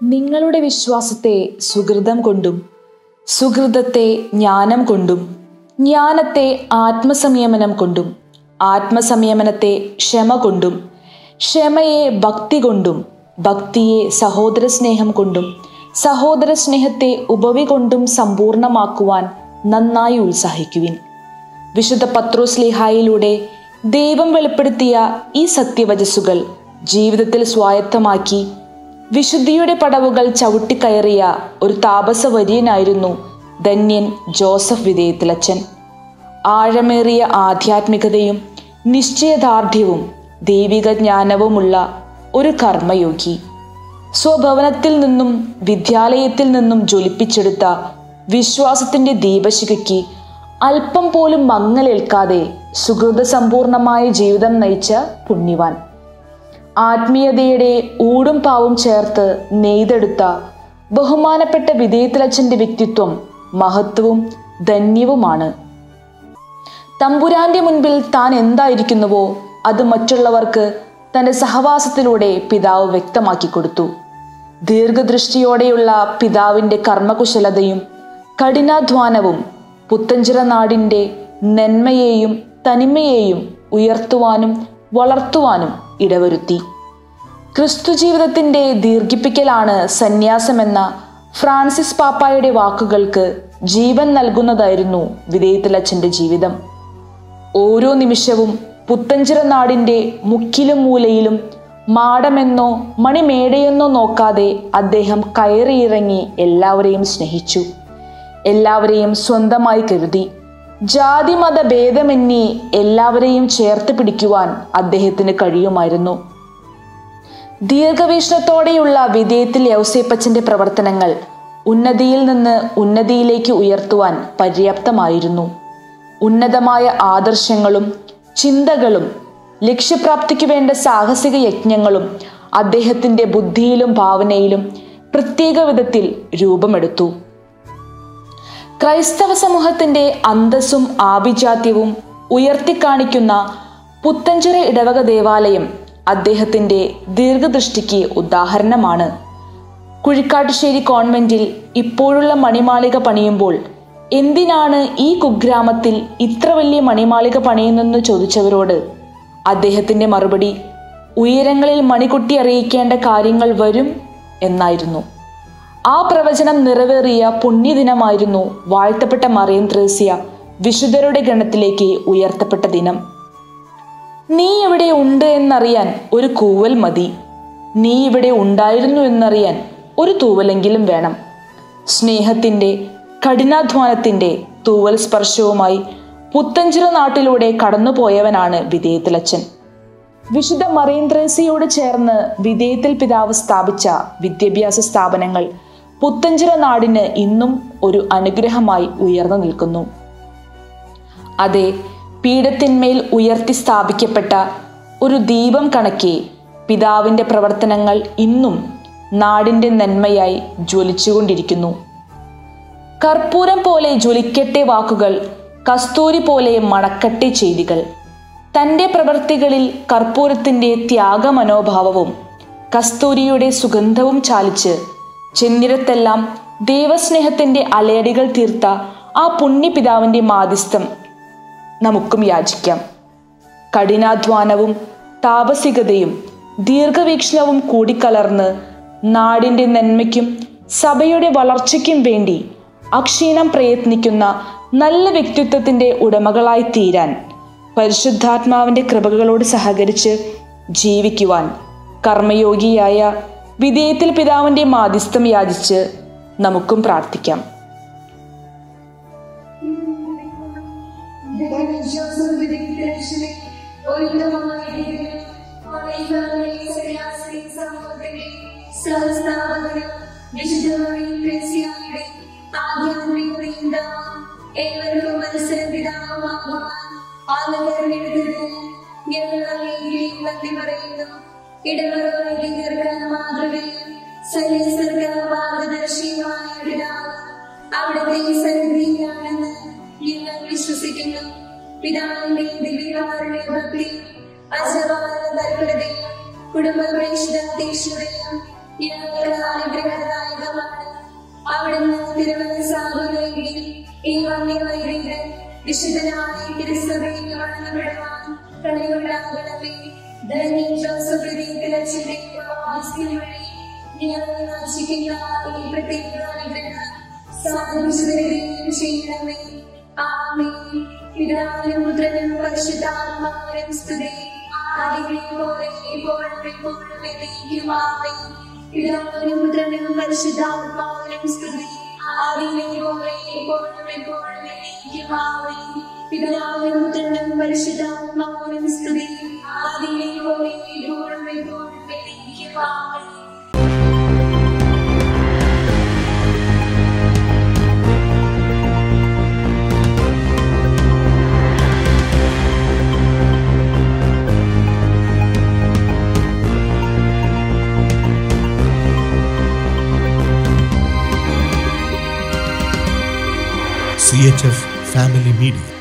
നിങ്ങളുടെ വിശ്വാസത്തെ സുഹൃതം കൊണ്ടും സുഹൃതത്തെ ജ്ഞാനം കൊണ്ടും ജ്ഞാനത്തെ ആത്മസംയമനം കൊണ്ടും ആത്മസംയമനത്തെ ക്ഷമ കൊണ്ടും ക്ഷമയെ ഭക്തി കൊണ്ടും ഭക്തിയെ സഹോദര സ്നേഹം കൊണ്ടും സഹോദര സ്നേഹത്തെ ഉപവി കൊണ്ടും സമ്പൂർണമാക്കുവാൻ നന്നായി ഉത്സാഹിക്കുവിൻ വിശുദ്ധ പത്രോസ്ലിഹായിലൂടെ ദൈവം വെളിപ്പെടുത്തിയ ഈ സത്യവചസ്സുകൾ ജീവിതത്തിൽ സ്വായത്തമാക്കി വിശുദ്ധിയുടെ പടവുകൾ ചവിട്ടിക്കയറിയ ഒരു താപസവര്യനായിരുന്നു ധന്യൻ ജോസഫ് വിധേയത്തിലച്ചൻ ആഴമേറിയ ആധ്യാത്മികതയും നിശ്ചയദാർഢ്യവും ദൈവിക ജ്ഞാനവുമുള്ള ഒരു കർമ്മയോഗി സ്വഭവനത്തിൽ നിന്നും വിദ്യാലയത്തിൽ നിന്നും ജ്വലിപ്പിച്ചെടുത്ത വിശ്വാസത്തിന്റെ ദീപശിഖയ്ക്ക് അല്പം പോലും മങ്ങലേൽക്കാതെ സുഹൃത സമ്പൂർണമായ ജീവിതം നയിച്ച പുണ്യവാൻ ആത്മീയതയുടെ ഊടും പാവും ചേർത്ത് നെയ്തെടുത്ത ബഹുമാനപ്പെട്ട വിധേയത്തിലച്ഛന്റെ വ്യക്തിത്വം മഹത്വവും ധന്യവുമാണ് തമ്പുരാന്റെ മുൻപിൽ താൻ എന്തായിരിക്കുന്നുവോ അത് മറ്റുള്ളവർക്ക് തന്റെ സഹവാസത്തിലൂടെ പിതാവ് വ്യക്തമാക്കി കൊടുത്തു ദീർഘദൃഷ്ടിയോടെയുള്ള പിതാവിന്റെ കർമ്മകുശലതയും കഠിനാധ്വാനവും പുത്തഞ്ചിറ നാടിന്റെ നന്മയെയും തനിമയെയും ഉയർത്തുവാനും വളർത്തുവാനും ഇടവരുത്തി ക്രിസ്തു ജീവിതത്തിന്റെ ദീർഘിപ്പിക്കലാണ് സന്യാസമെന്ന ഫ്രാൻസിസ് പാപ്പായുടെ വാക്കുകൾക്ക് ജീവൻ നൽകുന്നതായിരുന്നു വിധേയത്തിലച്ഛന്റെ ജീവിതം ഓരോ നിമിഷവും പുത്തഞ്ചിറ നാടിന്റെ മുക്കിലും മൂലയിലും മാടമെന്നോ മണിമേടയെന്നോ നോക്കാതെ അദ്ദേഹം കയറിയിറങ്ങി എല്ലാവരെയും സ്നേഹിച്ചു എല്ലാവരെയും സ്വന്തമായി കരുതി ജാതി മത ഭേദമെന്നീ എല്ലാവരെയും ചേർത്ത് പിടിക്കുവാൻ അദ്ദേഹത്തിന് കഴിയുമായിരുന്നു ദീർഘവീക്ഷണത്തോടെയുള്ള വിധേയത്തിൽ യൗസേപ്പച്ചന്റെ പ്രവർത്തനങ്ങൾ ഉന്നതിയിൽ നിന്ന് ഉന്നതിയിലേക്ക് ഉയർത്തുവാൻ പര്യാപ്തമായിരുന്നു ഉന്നതമായ ആദർശങ്ങളും ചിന്തകളും ലക്ഷ്യപ്രാപ്തിക്ക് വേണ്ട സാഹസിക യജ്ഞങ്ങളും അദ്ദേഹത്തിന്റെ ബുദ്ധിയിലും ഭാവനയിലും പ്രത്യേക വിധത്തിൽ രൂപമെടുത്തു ക്രൈസ്തവ സമൂഹത്തിന്റെ അന്തസ്സും ആഭിജാത്യവും ഉയർത്തിക്കാണിക്കുന്ന പുത്തഞ്ചിറ ഇടവക ദേവാലയം അദ്ദേഹത്തിന്റെ ദീർഘദൃഷ്ടിക്ക് ഉദാഹരണമാണ് കുഴിക്കാട്ടുശ്ശേരി കോൺവെന്റിൽ ഇപ്പോഴുള്ള മണിമാളിക പണിയുമ്പോൾ എന്തിനാണ് ഈ കുഗ്രാമത്തിൽ ഇത്ര വലിയ മണിമാളിക പണിയുന്നെന്ന് ചോദിച്ചവരോട് അദ്ദേഹത്തിന്റെ മറുപടി ഉയരങ്ങളിൽ മണികുട്ടി അറിയിക്കേണ്ട കാര്യങ്ങൾ വരും എന്നായിരുന്നു ആ പ്രവചനം നിറവേറിയ പുണ്യദിനമായിരുന്നു വാഴ്ത്തപ്പെട്ട മറിയം ത്രേസ്യ വിശുദ്ധരുടെ ഗണത്തിലേക്ക് ഉയർത്തപ്പെട്ട ദിനം നീ ഇവിടെ ഉണ്ട് എന്നറിയാൻ ഒരു കൂവൽ മതി നീ ഇവിടെ ഉണ്ടായിരുന്നു എന്നറിയാൻ ഒരു തൂവലെങ്കിലും വേണം സ്നേഹത്തിന്റെ കഠിനാധ്വാനത്തിന്റെ തൂവൽ സ്പർശവുമായി പുത്തഞ്ചിറ നാട്ടിലൂടെ കടന്നുപോയവനാണ് വിധേയത്തിലച്ചൻ വിശുദ്ധ മറീന്ദ്രസിയോട് ചേർന്ന് വിധേയത്തിൽ പിതാവ് സ്ഥാപിച്ച വിദ്യാഭ്യാസ സ്ഥാപനങ്ങൾ പുത്തഞ്ചിറ നാടിന് ഇന്നും ഒരു അനുഗ്രഹമായി ഉയർന്നു നിൽക്കുന്നു അതെ പീഠത്തിന്മേൽ ഉയർത്തി സ്ഥാപിക്കപ്പെട്ട ഒരു ദീപം കണക്കെ പിതാവിന്റെ പ്രവർത്തനങ്ങൾ ഇന്നും നാടിന്റെ നന്മയായി ജ്വലിച്ചുകൊണ്ടിരിക്കുന്നു കർപ്പൂരം പോലെ ജ്വലിക്കട്ടെ വാക്കുകൾ കസ്തൂരി പോലെ മണക്കട്ടെ ചെയ്തികൾ തൻ്റെ പ്രവൃത്തികളിൽ കർപ്പൂരത്തിൻ്റെ ത്യാഗമനോഭാവവും കസ്തൂരിയുടെ സുഗന്ധവും ചാലിച്ച് ചെന്നിരത്തെല്ലാം ദൈവസ്നേഹത്തിൻ്റെ അലയടികൾ തീർത്ത ആ പുണ്യപിതാവിൻ്റെ മാധ്യസ്ഥം നമുക്കും യാചിക്കാം കഠിനാധ്വാനവും താപസികതയും ദീർഘവീക്ഷണവും കൂടിക്കലർന്ന് നാടിൻ്റെ നന്മയ്ക്കും സഭയുടെ വളർച്ചയ്ക്കും വേണ്ടി അക്ഷീണം പ്രയത്നിക്കുന്ന നല്ല വ്യക്തിത്വത്തിൻ്റെ ഉടമകളായി തീരാൻ പരിശുദ്ധാത്മാവിൻ്റെ കൃപകളോട് സഹകരിച്ച് ജീവിക്കുവാൻ കർമ്മയോഗിയായ വിധേയത്തിൽ പിതാവിൻ്റെ മാധ്യസ്ഥം യാചിച്ച് നമുക്കും പ്രാർത്ഥിക്കാം ഏവർക്കും മത്സരം പിതാവുമാകുവാൻ അങ്ങ് തെരഞ്ഞെടുത്തത് ഞങ്ങൾ അങ്ങേക്ക് നന്ദി പറയുന്നു ഇടവകീകൃത മാതൃകയും സന്യസ്തർക്ക് മാർഗദർശിയുമായ പിതാവ് അവിടുത്തെ സന്നിധിയിലാണെന്ന് ഞങ്ങൾ വിശ്വസിക്കുന്നു പിതാവിന്റെ ദിവ്യകാരുണ്യ ഭക്തി അജവാന തൽപരതയും കുടുംബ പ്രേക്ഷിത തീക്ഷ്ണതയും ഞങ്ങൾക്ക് അനുഗ്രഹദായകമാണ് അവിടുന്ന് തിരുവനന്തപുരമെങ്കിൽ ഈ വന്യ വൈദികൻ വിശുദ്ധനായ തിരുസഭയിൽ വണങ്ങപ്പെടുവാൻ കഴിവുണ്ടാകണമേ ധന്യ ജോസഫ് രീതിയിലെ വഴി ഞങ്ങൾ നാശിക്കുന്ന ഈ പ്രത്യേക അനുഗ്രഹം സാധിച്ചു തരികയും ചെയ്യണമേ ആമേ പിതാവിനും പുത്രനും പരിശുദ്ധാത്മാവിനും സ്തുതി ആദിയിലെ പോലെ ഇപ്പോഴും എപ്പോഴും എന്നേക്കും ആമേൻ പിതാവിനും പുത്രനും പരിശുദ്ധാത്മാവിനും സ്തുതി ആദിയിലെ പോലെ ഇപ്പോഴും എപ്പോഴും എന്നേക്കും ആമേൻ പിതാവിനും പുത്രനും പരിശുദ്ധാത്മാവിനും സ്തുതി ആദിയിലെ പോലെ ഇപ്പോഴും എപ്പോഴും എന്നേക്കും ആമേൻ CHF Family Media.